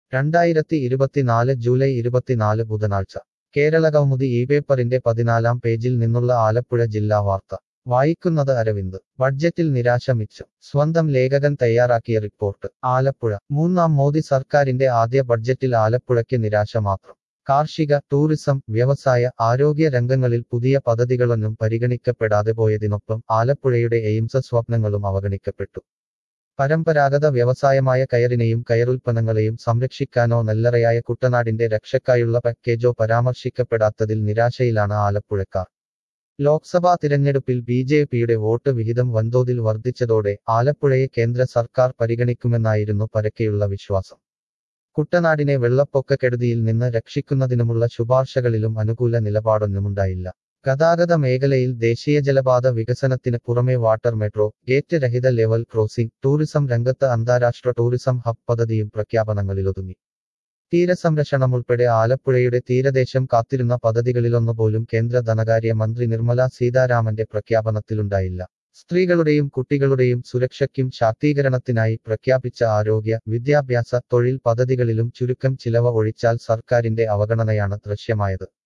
രണ്ടായിരത്തി ഇരുപത്തിനാല് ജൂലൈ ഇരുപത്തിനാല് ബുധനാഴ്ച കേരള കൗമുദി ഈ പേപ്പറിന്റെ പതിനാലാം പേജിൽ നിന്നുള്ള ആലപ്പുഴ ജില്ലാ വാർത്ത വായിക്കുന്നത് അരവിന്ദ് ബഡ്ജറ്റിൽ നിരാശ മിച്ചം സ്വന്തം ലേഖകൻ തയ്യാറാക്കിയ റിപ്പോർട്ട് ആലപ്പുഴ മൂന്നാം മോദി സർക്കാരിന്റെ ആദ്യ ബഡ്ജറ്റിൽ ആലപ്പുഴയ്ക്ക് നിരാശ മാത്രം കാർഷിക ടൂറിസം വ്യവസായ ആരോഗ്യ രംഗങ്ങളിൽ പുതിയ പദ്ധതികളൊന്നും പരിഗണിക്കപ്പെടാതെ പോയതിനൊപ്പം ആലപ്പുഴയുടെ എയിംസ് സ്വപ്നങ്ങളും അവഗണിക്കപ്പെട്ടു പരമ്പരാഗത വ്യവസായമായ കയറിനെയും കയറുൽപ്പന്നങ്ങളെയും സംരക്ഷിക്കാനോ നെല്ലറയായ കുട്ടനാടിന്റെ രക്ഷക്കായുള്ള പാക്കേജോ പരാമർശിക്കപ്പെടാത്തതിൽ നിരാശയിലാണ് ആലപ്പുഴക്കാർ ലോക്സഭാ തിരഞ്ഞെടുപ്പിൽ ബി ജെ പിയുടെ വോട്ട് വിഹിതം വൻതോതിൽ വർദ്ധിച്ചതോടെ ആലപ്പുഴയെ കേന്ദ്ര സർക്കാർ പരിഗണിക്കുമെന്നായിരുന്നു പരക്കെയുള്ള വിശ്വാസം കുട്ടനാടിനെ വെള്ളപ്പൊക്കക്കെടുതിയിൽ നിന്ന് രക്ഷിക്കുന്നതിനുമുള്ള ശുപാർശകളിലും അനുകൂല നിലപാടൊന്നുമുണ്ടായില്ല ഗതാഗത മേഖലയിൽ ദേശീയ ജലപാത വികസനത്തിന് പുറമെ വാട്ടർ മെട്രോ ഗേറ്റ് രഹിത ലെവൽ ക്രോസിംഗ് ടൂറിസം രംഗത്ത് അന്താരാഷ്ട്ര ടൂറിസം ഹബ് പദ്ധതിയും പ്രഖ്യാപനങ്ങളിലൊതുങ്ങി തീരസംരക്ഷണം ഉൾപ്പെടെ ആലപ്പുഴയുടെ തീരദേശം കാത്തിരുന്ന പദ്ധതികളിലൊന്നുപോലും കേന്ദ്ര ധനകാര്യ മന്ത്രി നിർമ്മല സീതാരാമന്റെ പ്രഖ്യാപനത്തിലുണ്ടായില്ല സ്ത്രീകളുടെയും കുട്ടികളുടെയും സുരക്ഷയ്ക്കും ശാക്തീകരണത്തിനായി പ്രഖ്യാപിച്ച ആരോഗ്യ വിദ്യാഭ്യാസ തൊഴിൽ പദ്ധതികളിലും ചുരുക്കം ചിലവ ഒഴിച്ചാൽ സർക്കാരിന്റെ അവഗണനയാണ് ദൃശ്യമായത്